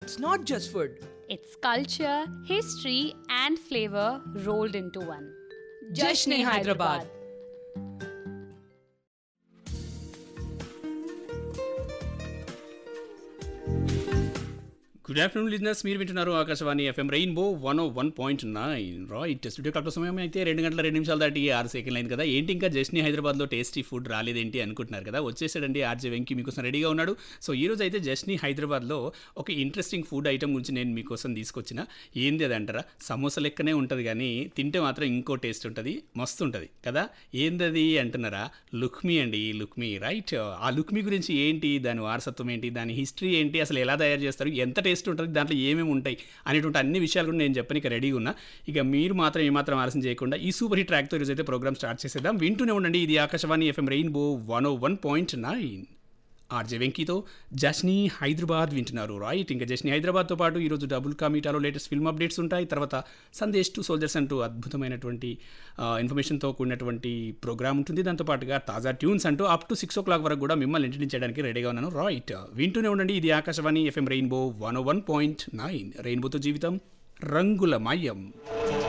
It's not just food. It's culture, history, and flavor rolled into one. Jashn-e Hyderabad. Good afternoon listeners మీరు వింటున్నారు Akashvani FM Rainbow one O one point nine right studio clock సమయం అయితే రెండు గంటల రెండు నిమిషాలు దాటి ఆరు సెకండ్ అయింది కదా ఏంటి ఇంకా జస్ట్ని హైదరాబాద్లో టేస్టీ ఫుడ్ రాలేదేంటి అనుకుంటున్నారు కదా వచ్చేసాడండి ఆర్జే వెంకీ మీకోసం రెడీగా ఉన్నాడు సో ఈ రోజు అయితే జస్ట్ని హైదరాబాద్లో ఒక ఇంట్రెస్టింగ్ ఫుడ్ ఐటమ్ గురించి నేను మీకోసం తీసుకొచ్చిన ఏంది అది అంటారా సమోసా లెక్కనే ఉంటుంది కానీ తింటే మాత్రం ఇంకో టేస్ట్ ఉంటుంది మస్తు ఉంటుంది కదా ఏందది అంటున్నారా లుక్మీ అండి లుక్మీ రైట్ ఆ లుక్మీ గురించి ఏంటి దాని వారసత్వం ఏంటి దాని హిస్టరీ ఏంటి అసలు ఎలా తయారు చేస్తారు ఎంత టేస్ట్ ఉంటుంది దాంట్లో ఏమేమి ఉంటాయి అనేటువంటి అన్ని విషయాలు కూడా నేను చెప్పనికి రెడీగా ఉన్నా ఇక మీరు మాత్రం ఏమాత్రం ఆలస్యం చేయకుండా ఈ సూపర్ హిట్ ట్రాక్తో ఈరోజు అయితే ప్రోగ్రామ్ స్టార్ట్ చేసేద్దాం వింటూనే ఉండండి ఇది Akashvani FM Rainbow one O one point nine RJ వెంకీతో జస్ని హైదరాబాద్ వింటున్నారు రైట్ ఇంకా జస్ని హైదరాబాద్తో పాటు ఈరోజు డబుల్ కామీటాలో లేటెస్ట్ ఫిల్మ్ అప్డేట్స్ ఉంటాయి తర్వాత సందేశ్ టు సోల్జర్స్ అంటూ అద్భుతమైనటువంటి ఇన్ఫర్మేషన్తో కూడినటువంటి ప్రోగ్రామ్ ఉంటుంది దాంతోపాటుగా తాజా ట్యూన్స్ అంటూ up to six o'clock వరకు కూడా మిమ్మల్ని ఎంటర్టైన్ చేయడానికి రెడీగా ఉన్నాను రైట్ వింటూనే ఉండండి ఇది Akashvani FM Rainbow one O one point nine రెయిన్బోతో జీవితం రంగుల మయం